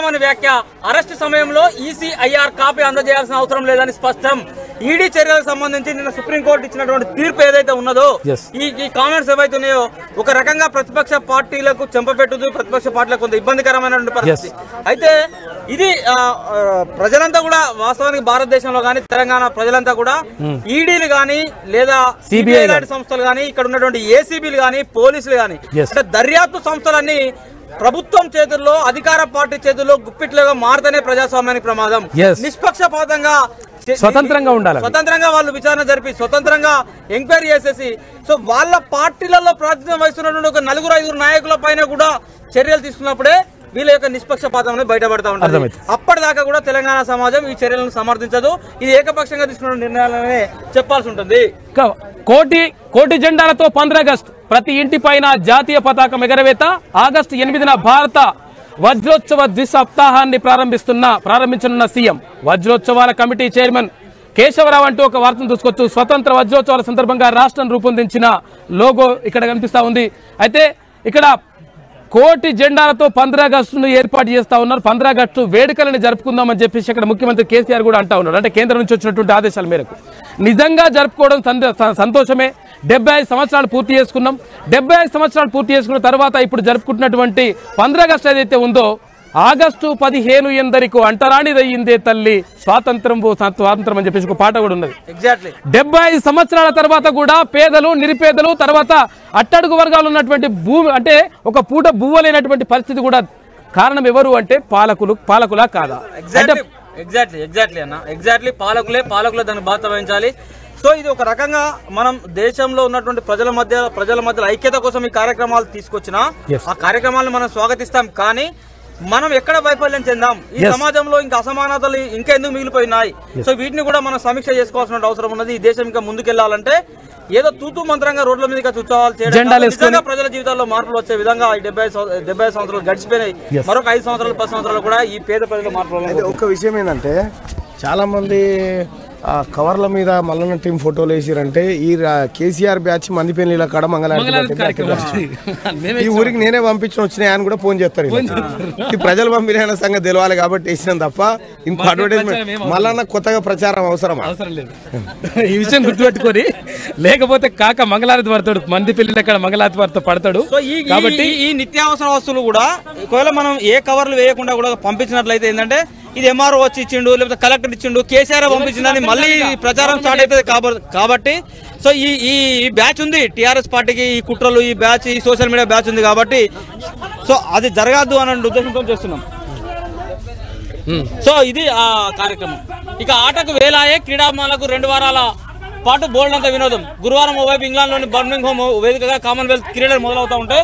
కీలకమైన వ్యాఖ్య అరెస్ట్ సమయంలో ఈసీఐఆర్ కాపీ అందజేయాల్సిన అవసరం లేదని స్పష్టం ఈడీ చర్యలకు సంబంధించి నిన్న సుప్రీంకోర్టు ఇచ్చినటువంటి తీర్పు ఏదైతే ఉన్నదో Yes. ఈ ఈ కామెంట్స్ ఏవైతే ఉన్నాయో ఒక రకంగా ప్రతిపక్ష పార్టీలకు చెంపపెట్టుదు ప్రతిపక్ష పార్టీలకు కొంత ఇబ్బందికరమైనటువంటి పరిస్థితి అయితే ఇది ఆ, ఆ, ప్రజలంతా కూడా వాస్తవానికి భారతదేశంలో కానీ తెలంగాణ ప్రజలంతా కూడా ఈడీలు కానీ లేదా సిబిఐ లాంటి సంస్థలు కానీ ఇక్కడ ఉన్నటువంటి ఏసీబీలు కానీ పోలీసులు కానీ Yes. అంటే దర్యాప్తు సంస్థలన్నీ ప్రభుత్వం చేతుల్లో అధికార పార్టీ చేతుల్లో గుప్పిట్లుగా మారుతనే ప్రజాస్వామ్యానికి ప్రమాదం Yes. నిష్పక్షపాతంగా చే- స్వతంత్రంగా ఉండాలి అవి. స్వతంత్రంగా వాళ్ళు విచారణ జరిపి స్వతంత్రంగా ఎంక్వైరీ చేసేసి సో వాళ్ళ పార్టీలలో ప్రాతినిధ్యం వహిస్తున్నటువంటి ఒక నలుగురు ఐదుగురు నాయకుల పైన కూడా చర్యలు తీసుకున్నప్పుడే వీళ్ళ యొక్క నిష్పక్షపాతం అనేది బయటపడతా ఉంటుంది అర్థమైంది. అప్పటిదాకా కూడా తెలంగాణ సమాజం ఈ చర్యలను సమర్థించదు ఇది ఏకపక్షంగా తీసుకున్న నిర్ణయాలనే చెప్పాల్సి ఉంటుంది ఇక కోటి కోటి జెండాలతో పంద్రాగస్ట్ ప్రతి ఇంటి పైన జాతీయ పతాకం ఎగరవేత ఆగస్టు ఎనిమిదిన భారత వజ్రోత్సవ ద్విసప్తాహాన్ని ప్రారంభిస్తున్న ప్రారంభించనున్న సీఎం వజ్రోత్సవాల కమిటీ చైర్మన్ కేశవరావు అంటూ ఒక వార్తను చూసుకోవచ్చు స్వతంత్ర వజ్రోత్సవాల సందర్భంగా రాష్ట్రం రూపొందించిన లోగో ఇక్కడ కనిపిస్తా ఉంది అయితే ఇక్కడ కోటి జెండాలతో పంద్రాగస్టును ఏర్పాటు చేస్తా ఉన్నారు పంద్రాగస్టు వేడుకలను జరుపుకుందామని చెప్పేసి ఇక్కడ ముఖ్యమంత్రి కేసీఆర్ కూడా అంటా ఉన్నారు అంటే కేంద్రం నుంచి వచ్చినటువంటి ఆదేశాల మేరకు నిజంగా జరుపుకోవడం సంద- స- సంతోషమే డెబ్బై ఐదు సంవత్సరాలు పూర్తి చేసుకున్నాం డెబ్బై ఐదు సంవత్సరాలు పూర్తి చేసుకున్న తర్వాత ఇప్పుడు జరుపుకుంటున్నటువంటి పంద్రాగస్టు ఏదైతే ఉందో ఆగస్టు పదిహేను ఎందరికో అంటరానిదయ్యిందే తల్లి స్వాతంత్రం ఓ స్వాతంత్రం అని చెప్పేసి ఒక పాట కూడా ఉన్నది ఎగ్జాక్ట్లీ డెబ్బై ఐదు సంవత్సరాల తర్వాత కూడా పేదలు నిరుపేదలు తర్వాత అట్టడుగు వర్గాలు ఉన్నటువంటి భూమి అంటే ఒక పూట బువ్వలేనటువంటి పరిస్థితి కూడా కారణం ఎవరు అంటే పాలకులు పాలకులా కాదా అంటే ఎగ్జాక్ట్లీ ఎగ్జాక్ట్లీ ఎగ్జాక్ట్లీ అన్న ఎగ్జాక్ట్లీ పాలకులే పాలకులే దానికి బాధ్యత వహించాలి సో ఇది ఒక రకంగా మనం దేశంలో ఉన్నటువంటి ప్రజల మధ్య ప్రజల మధ్య ఐక్యత కోసం ఈ కార్యక్రమాలు తీసుకొచ్చిన Yes. ఆ కార్యక్రమాలను మనం స్వాగతిస్తాం కానీ మనం ఎక్కడ వైఫల్యం చెందాం ఈ Yes. సమాజంలో ఇంకా అసమానతలు ఇంకా ఎందుకు మిగిలిపోయినాయి సో వీటిని కూడా మనం సమీక్ష చేసుకోవాల్సిన అవసరం ఉన్నది ఈ దేశం ఇంకా ముందుకెళ్లాలంటే ఏదో తూతూ మంత్రంగా రోడ్ల మీద చూచాలి చేయడం జెండాలు కాదు. వేసుకొని- నిజంగా ప్రజల జీవితాల్లో మార్పులు వచ్చే విధంగా ఈ డెబ్బై డెబ్బై సంవత్సరాలు గడిచిపోయినాయి Yes. మరొక ఐదు సంవత్సరాలు పది సంవత్సరాలు కూడా ఈ పేద ప్రజల మార్పులు అయితే ఒక్క విషయం ఏంటంటే చాలా మంది ఆ కవర్ల మీద మల్లన్న టీం ఫోటోలు వేసిరంటే ఈ రా- కేసీఆర్ బ్యాచ్ మందిపల్లిల కాడ మంగళారతి పట్టింది. ఈ ఊరికి నేనే పంపించిన వచ్చినాయి అని కూడా ఫోన్ చేస్తారు వీళ్ళు. ఈ ప్రజలు పంపిన సంగతి తెలవాలి కాబట్టి వేసినాం తప్ప ఇంకో అడ్వర్టైజ్మెంట్ మల్లన్న కొత్తగా ప్రచారం అవసరమా అవసరం లేదు ఈ విషయం గుర్తుపెట్టుకొని లేకపోతే కాక మంగళారతి పడతాడు మంది పెళ్లి అక్కడ మంగళారతి వారితో పడతాడు సో ఈ ఈ- కాబట్టి ఈ- ఈ నిత్యావసర వస్తువులు కూడా ఒకవేళ మనం ఏ కవర్లు వేయకుండా కూడా పంపించినట్లయితే ఏంటంటే ఇది ఎంఆర్ఓ వచ్చి ఇచ్చిండు లేకపోతే కలెక్టర్ ఇచ్చిండు కేసీఆర్ పంపించిందని మళ్ళీ ఈ ప్రచారం స్టార్ట్ అవుతుంది కాబ- కాబట్టి సో ఈ ఈ ఈ బ్యాచ్ ఉంది టిఆర్ఎస్ పార్టీకి ఈ కుట్రలు ఈ బ్యాచ్ ఈ సోషల్ మీడియా బ్యాచ్ ఉంది కాబట్టి సో అది జరగద్దు అనే ఉద్దేశంతో చేస్తున్నాం సో ఇది ఆ కార్యక్రమం ఇక ఆటకు వేలాయే క్రీడామాలకు రెండు వారాల పాటు బోల్డ్ అంత వినోదం గురువారం ఓవైపు ఇంగ్లాండ్లోని బర్మింగ్ హోమ్ వేదికగా కామన్వెల్త్ క్రీడలు మొదలవుతా ఉంటాయి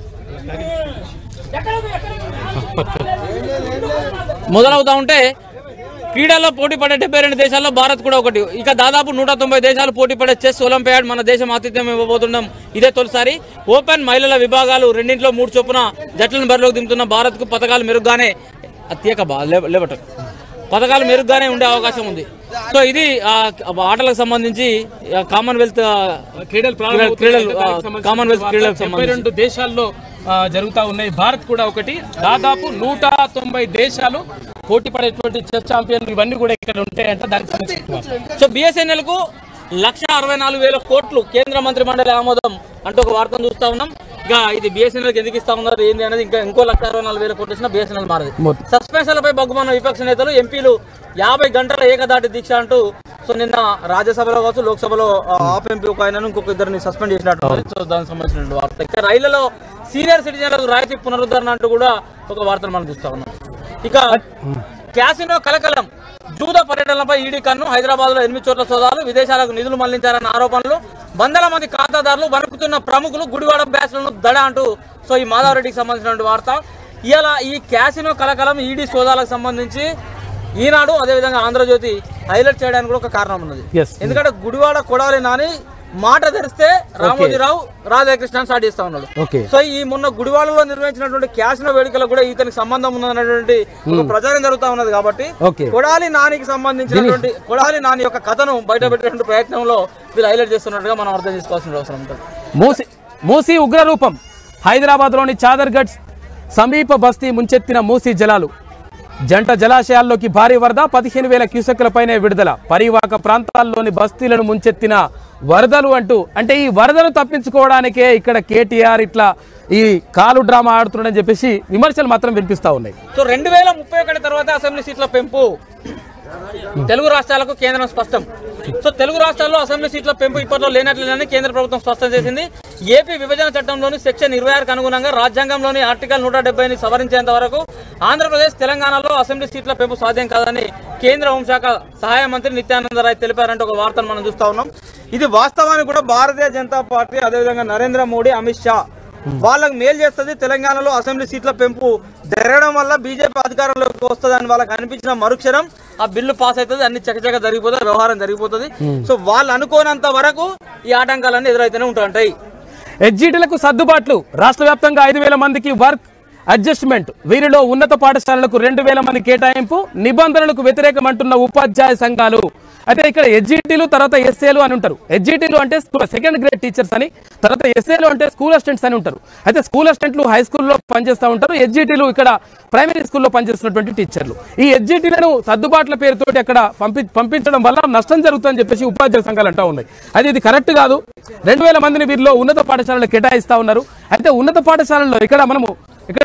మొదలవుతా ఉంటే క్రీడల్లో పోటీ పడే డెబ్బై రెండు దేశాల్లో భారత్ కూడా ఒకటి ఇక దాదాపు నూట తొంభై దేశాలు పోటీ పడే చెస్ ఒలింపియాడ్ మన దేశం ఆతిథ్యం ఇవ్వబోతున్నాం ఇదే తొలిసారి ఓపెన్ మహిళల విభాగాలు రెండింటిలో మూడు చొప్పున జట్లను బరిలోకి దింపుతున్న భారత్కు పథకాలు మెరుగ్గానే అత్యక బా లేబట పథకాలు మెరుగ్గానే ఉండే అవకాశం ఉంది సో ఇది ఆ ఆటలకు సంబంధించి ఆ కామన్వెల్త్ ఆ, క్రీడలు క్రీడలు- క్రీడలు ఆ, కామన్వెల్త్ క్రీడలకు డెబ్బై సంబంధించి రెండు దేశాల్లో ఆ, జరుగుతా ఉన్నాయి భారత్ కూడా ఒకటి దాదాపు నూట తొంభై దేశాలు పోటీ పడేటువంటి చెస్ ఛాంపియన్లు ఇవన్నీ కూడా ఇక్కడ ఉంటాయంట దానికి సంబంధించి సో బిఎస్ఎన్ఎల్ కు లక్ష అరవై నాలుగు వేల కోట్లు కేంద్ర మంత్రి మండలి ఆమోదం అంటూ ఒక వార్తను చూస్తా ఉన్నాం ఇక ఇది బిఎస్ఎన్ఎల్ ఎందుకు ఇస్తా ఉన్నారు ఏంది అనేది ఇంకా ఇంకో లక్ష అరవై నాలుగు వేల కోట్లు ఇచ్చిన బిఎస్ఎన్ఎల్ మారది మొత్తం. సస్పెన్షన్లపై బగ్గుమన్న విపక్ష నేతలు ఎంపీలు యాభై గంటల ఏకదాటి దీక్ష అంటూ సో నిన్న రాజ్యసభలో కావచ్చు లోక్సభలో ఆ, ఆప్ ఎంపీ ఒక ఆయనను ఇంకొక ఇద్దరిని సస్పెండ్ చేసినట్టు ఉంది. సో దానికి సంబంధించిన వార్త ఇక రైళ్లలో సీనియర్ సిటిజన్లకు రాయితీ పునరుద్ధరణ అంటూ కూడా ఒక వార్తను మనం చూస్తా ఉన్నాం ఇక క్యాసినో కలకలం జూదా పర్యటనలపై ఈడీ కన్ను హైదరాబాద్ లో ఎనిమిది చోట్ల సోదాలు విదేశాలకు నిధులు మళ్లించారన్న ఆరోపణలు వందల మంది ఖాతాదారులు వణుకుతున్న ప్రముఖులు గుడివాడ బ్యాచ్లను దడ అంటూ సో ఈ మాధవరెడ్డికి సంబంధించినటువంటి వార్త ఇలా ఈ క్యాసినో కలకలం ఈడీ సోదాలకు సంబంధించి ఈనాడు అదేవిధంగా ఆంధ్రజ్యోతి హైలైట్ చేయడానికి కూడా ఒక కారణం ఉన్నది Yes. ఎందుకంటే గుడివాడ కొడాలి నాని మాట తెరిస్తే రామోజీరావు రాధాకృష్ణ స్టార్ట్ చేస్తా ఉన్నాడు Okay. సో ఈ మొన్న గుడివాడలో నిర్వహించినటువంటి క్యాసినో వేడుకలకు కూడా ఇతనికి సంబంధం ఉన్నటువంటి ఒక ప్రచారం జరుగుతా ఉన్నది కాబట్టి Okay. కొడాలి నానికి సంబంధించినటువంటి కొడాలి నాని యొక్క కథను బయట పెట్టేటువంటి ప్రయత్నంలో వీళ్ళు హైలైట్ చేస్తున్నట్టుగా మనం అర్థం చేసుకోవాల్సిన అవసరం ఉంటుంది మూసి మూసి ఉగ్రరూపం హైదరాబాద్లోని చాదర్గఢ్ సమీప బస్తీ ముంచెత్తిన మూసీ జలాలు జంట జలాశయాల్లోకి భారీ వరద పదిహేను వేల క్యూసెక్కులపైనే విడుదల పరివాహక ప్రాంతాల్లోని బస్తీలను ముంచెత్తిన వరదలు అంటూ అంటే ఈ వరదను తప్పించుకోవడానికే ఇక్కడ కేటీఆర్ ఇట్లా ఈ కాలు డ్రామా ఆడుతున్నాడని చెప్పేసి విమర్శలు మాత్రం వినిపిస్తా ఉన్నాయి సో రెండు వేల ముప్పై ఒకటి తర్వాత అసెంబ్లీ సీట్ల పెంపు తెలుగు రాష్ట్రాలకు కేంద్రం స్పష్టం సో తెలుగు రాష్ట్రాల్లో అసెంబ్లీ సీట్ల పెంపు ఇప్పట్లో లేనట్లేదని కేంద్ర ప్రభుత్వం స్పష్టం చేసింది ఏపీ విభజన చట్టంలోని సెక్షన్ ఇరవై ఆరుకు అనుగుణంగా రాజ్యాంగంలోని ఆర్టికల్ నూట డెబ్బైని సవరించేంత వరకు ఆంధ్రప్రదేశ్ తెలంగాణలో అసెంబ్లీ సీట్ల పెంపు సాధ్యం కాదని కేంద్ర హోంశాఖ సహాయ మంత్రి నిత్యానంద రాయ్ తెలిపారంటే ఒక వార్తను మనం చూస్తా ఉన్నాం ఇది వాస్తవానికి కూడా భారతీయ జనతా పార్టీ అదేవిధంగా నరేంద్ర మోడీ అమిత్ షా వాళ్ళకి మేలు చేస్తుంది తెలంగాణలో అసెంబ్లీ సీట్ల పెంపు జరగడం వల్ల బీజేపీ అధికారంలోకి వస్తుందని వాళ్ళకి అనిపించిన మరుక్షణం ఆ బిల్లు పాస్ అవుతుంది అన్ని చకచక జరిగిపోతుంది వ్యవహారం జరిగిపోతుంది సో వాళ్ళు అనుకోనంత వరకు ఈ ఆటంకాలన్నీ ఎదురైతేనే ఉంటుంటాయి ఎడ్జిటీలకు సర్దుబాట్లు రాష్ట్ర వ్యాప్తంగా ఐదు వేల మందికి వర్క్ అడ్జస్ట్మెంట్ వీరిలో ఉన్నత పాఠశాలలకు రెండు వేల మంది కేటాయింపు నిబంధనలకు వ్యతిరేకమంటున్న ఉపాధ్యాయ సంఘాలు అయితే ఇక్కడ ఎడ్జిటీలు తర్వాత ఎస్ఏలు అని ఉంటారు ఎడ్జిటీలు అంటే సెకండ్ గ్రేడ్ టీచర్స్ అని తర్వాత ఎస్ఏలు అంటే స్కూల్ అసిస్టెంట్స్ అని ఉంటారు అయితే స్కూల్ అసిస్టెంట్లు హై స్కూల్లో పనిచేస్తూ ఉంటారు ఎడ్జిటీలు ఇక్కడ ప్రైమరీ స్కూల్లో పనిచేస్తున్నటువంటి టీచర్లు ఈ ఎడ్జిటీలను సర్దుబాట్ల పేరుతోటి అక్కడ పంపి పంపించడం వల్ల నష్టం జరుగుతుందని చెప్పేసి ఉపాధ్యాయ సంఘాలు అంటా ఉన్నాయి అది ఇది కరెక్ట్ కాదు రెండు వేల మందిని వీరిలో ఉన్నత పాఠశాలలో కేటాయిస్తా ఉన్నారు అయితే ఉన్నత పాఠశాలల్లో ఇక్కడ మనము ఇక్కడ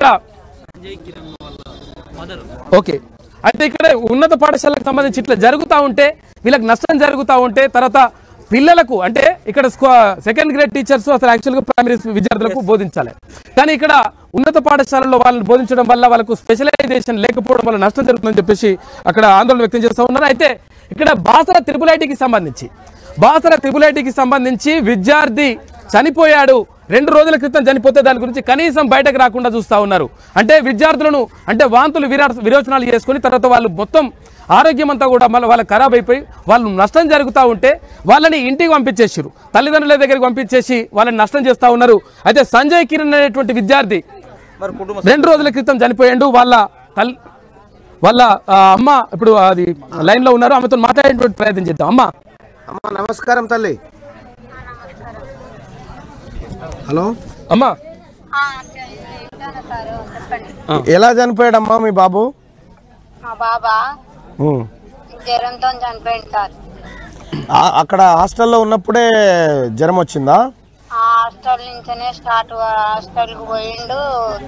ఓకే అయితే ఇక్కడ ఉన్నత పాఠశాలకు సంబంధించి ఇట్లా జరుగుతూ ఉంటే వీళ్ళకి నష్టం జరుగుతూ ఉంటే తర్వాత పిల్లలకు అంటే ఇక్కడ సెకండ్ గ్రేడ్ టీచర్స్ అసలు యాక్చువల్గా ప్రైమరీ విద్యార్థులకు బోధించాలి కానీ ఇక్కడ ఉన్నత పాఠశాలలో వాళ్ళని బోధించడం వల్ల వాళ్ళకు స్పెషలైజేషన్ లేకపోవడం వల్ల నష్టం జరుగుతుందని చెప్పేసి అక్కడ ఆందోళన వ్యక్తం చేస్తూ ఉన్నారు అయితే ఇక్కడ బాసర త్రిపుల్ ఐటీకి సంబంధించి బాసర త్రిపుల్ ఐటీకి సంబంధించి విద్యార్థి చనిపోయాడు రెండు రోజుల క్రితం చనిపోతే దాని గురించి కనీసం బయటకు రాకుండా చూస్తా ఉన్నారు అంటే విద్యార్థులను అంటే వాంతులు విరా విరోచనాలు చేసుకుని తర్వాత వాళ్ళు మొత్తం ఆరోగ్యం అంతా కూడా మళ్ళీ వాళ్ళకి ఖరాబ్ అయిపోయి వాళ్ళు నష్టం జరుగుతూ ఉంటే వాళ్ళని ఇంటికి పంపించేసారు తల్లిదండ్రుల దగ్గరికి పంపించేసి వాళ్ళని నష్టం చేస్తూ ఉన్నారు అయితే సంజయ్ కిరణ్ అనేటువంటి విద్యార్థి మరి కుటుంబ రెండు రోజుల క్రితం చనిపోయాడు వాళ్ళ తల్లి వాళ్ళ ఆ, అమ్మ ఇప్పుడు అది లైన్ లో ఉన్నారు ఆమెతో మాట్లాడేటువంటి ప్రయత్నం చేద్దాం అమ్మ అమ్మా నమస్కారం తల్లి హలో అమ్మ ఆ, చెప్తాను సారు చెప్పండి ఎలా చనిపోయాడమ్మా మీ బాబు మా బాబా ఉమ్. జ్వరంతో చనిపోయింది సార్ ఆ- అక్కడ హాస్టల్లో ఉన్నప్పుడే జ్వరం వచ్చిందా ఆ హాస్టల్ నుంచనే స్టార్ట్ హాస్టల్కి పోయిండు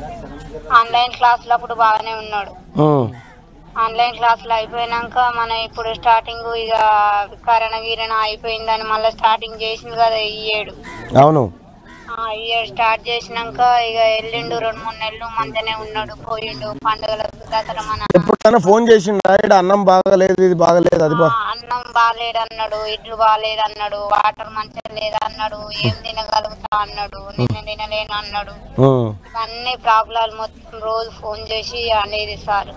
ఆన్లైన్ క్లాసులు అప్పుడు బాగానే ఉన్నాడు ఉమ్. ఆన్లైన్ క్లాసులు అయిపోయినాక మన ఇప్పుడు స్టార్టింగ్ ఇక కరణ గీరణ అయిపోయిందని మళ్ళీ స్టార్టింగ్ చేసింది కదా ఈ ఏడు అవును ఆ, ఈ ఏడు స్టార్ట్ చేసినాక ఇక వెళ్ళిండు రెండు మూడు నెలలు మంచిగానే ఉన్నాడు పోయిండు పండుగలకు దసరా మన ఎప్పుడైనా ఫోన్ చేసిండా ఈడ అన్నం బాగలేదు ఇది బాగలేదు అది బా ఆ, అన్నం బాగాలేడు అన్నాడు ఇడ్లు బాగాలేదు అన్నాడు వాటర్ మంచిగా లేదు అన్నాడు ఏం తినగలుగుతా అన్నాడు నిన్న తినలేను అన్నాడు ఉమ్. అన్ని ప్రాబ్లాలు మొత్తం రోజు ఫోన్ చేసి అనేది సార్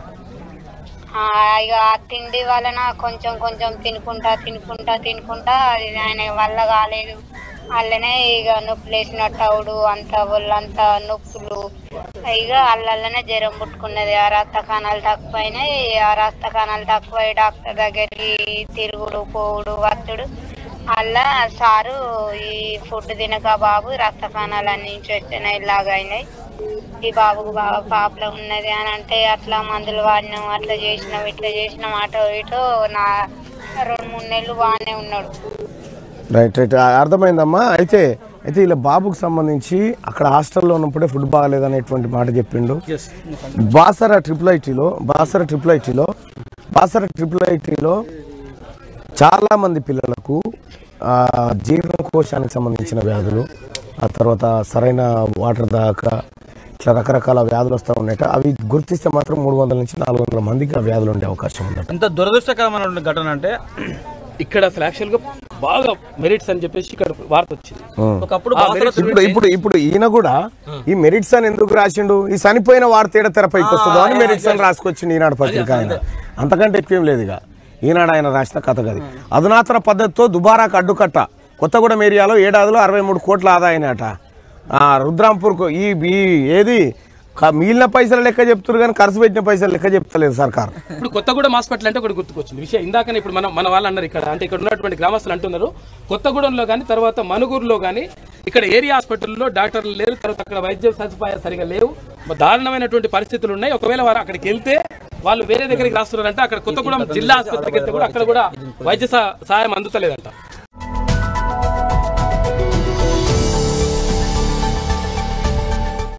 ఆ, ఇక ఆ తిండి వలన కొంచెం కొంచెం తినుకుంటా తినుకుంటా తినుకుంటా అది ఆయన వల్ల కాలేదు అల్లనే ఇక నొప్పులు వేసినట్టు అవుడు అంత ఒళ్ళంతా నొప్పులు ఇక అల్లనే జ్వరం పుట్టుకున్నది ఆ రక్త కణాలు తక్కువైనాయి ఆ రక్త కణాలు తక్కువై డాక్టర్ దగ్గరికి తిరుగుడు పోవుడు వత్తుడు అలా సారు ఈ ఫుడ్ తినక బాబు రక్త కణాలన్నీ ఇన్ఫెక్షన్ ఇలాగా అయినాయి ఈ బాబుకు బాగా పాపలో ఉన్నది అని అంటే అట్లా మందులు వాడినాం అట్లా చేసినాం ఇట్లా చేసినాం అటో ఇటో నా రెండు మూడు నెలలు బాగానే ఉన్నాడు రైట్ రైట్ ఆ, అర్థమైందమ్మా అయితే అయితే ఇలా బాబుకు సంబంధించి అక్కడ హాస్టల్లో ఉన్నప్పుడే ఫుడ్ బాగలేదు అనేటువంటి మాట చెప్పిండు బాసర ట్రిపుల్ ఐటీలో బాసర ట్రిపుల్ ఐటీలో బాసర ట్రిపుల్ ఐటీలో చాలా మంది పిల్లలకు ఆ, జీర్ణకోశానికి సంబంధించిన వ్యాధులు ఆ తర్వాత సరైన వాటర్ దాకా ఇట్లా రకరకాల వ్యాధులు వస్తూ ఉన్నాయట అవి గుర్తిస్తే మాత్రం మూడు వందల నుంచి నాలుగు వందల మందికి ఆ వ్యాధులు ఉండే అవకాశం ఉందట ఎంత దురదృష్టకరమైన ఘటన అంటే ఇక్కడ అసలు యాక్చువల్ గా బాగా మెరిట్స్ అని చెప్పేసి ఇక్కడ వార్త వచ్చింది ఒకప్పుడు ఆ, బాసర ఇప్పుడు ఇప్పుడు ఇప్పుడు ఈయన కూడా ఈ మెరిట్స్ అని ఎందుకు రాసిండు ఈ చనిపోయిన వార్త ఏడ తెరపైకి వస్తుందో అని మెరిట్స్ అని రాసుకొచ్చిండు ఈనాడు పత్రిక ఆయన అంతకంటే ఎక్కువేం లేదు ఇక ఈనాడు ఆయన రాసిన కథ గది అధునాతన పద్ధతితో దుబారాకు అడ్డుకట్ట కొత్తగూడెం ఏరియాలో ఏడాదిలో అరవై మూడు కోట్ల ఆదాయనట ఆ రుద్రాంపూర్కు ఈ ఈ ఏది క- మిగిలిన పైసలు లెక్క చెప్తున్నారు కానీ ఖర్చు పెట్టిన పైసలు లెక్క చెప్తలేదు సర్కార్ ఇప్పుడు కొత్తగూడెం హాస్పిటల్ అంటే ఒకటి గుర్తుకొచ్చింది విషయం ఇందాకనే ఇప్పుడు మనం మన వాళ్ళు అన్నారు ఇక్కడ అంటే ఇక్కడ ఉన్నటువంటి గ్రామస్తులు అంటున్నారు కొత్తగూడెంలో కానీ తర్వాత మనుగూరులో కానీ ఇక్కడ ఏరియా హాస్పిటల్లో డాక్టర్లు లేరు తర్వాత అక్కడ వైద్య సదుపాయాలు సరిగా లేవు దారుణమైనటువంటి పరిస్థితులు ఉన్నాయి ఒకవేళ వారు అక్కడికి వెళ్తే వాళ్ళు వేరే దగ్గరికి రాస్తున్నారంటే అక్కడ కొత్తగూడెం జిల్లా ఆసుపత్రికి వెళ్తే కూడా అక్కడ కూడా వైద్య సహ- సహాయం అందుతలేదంట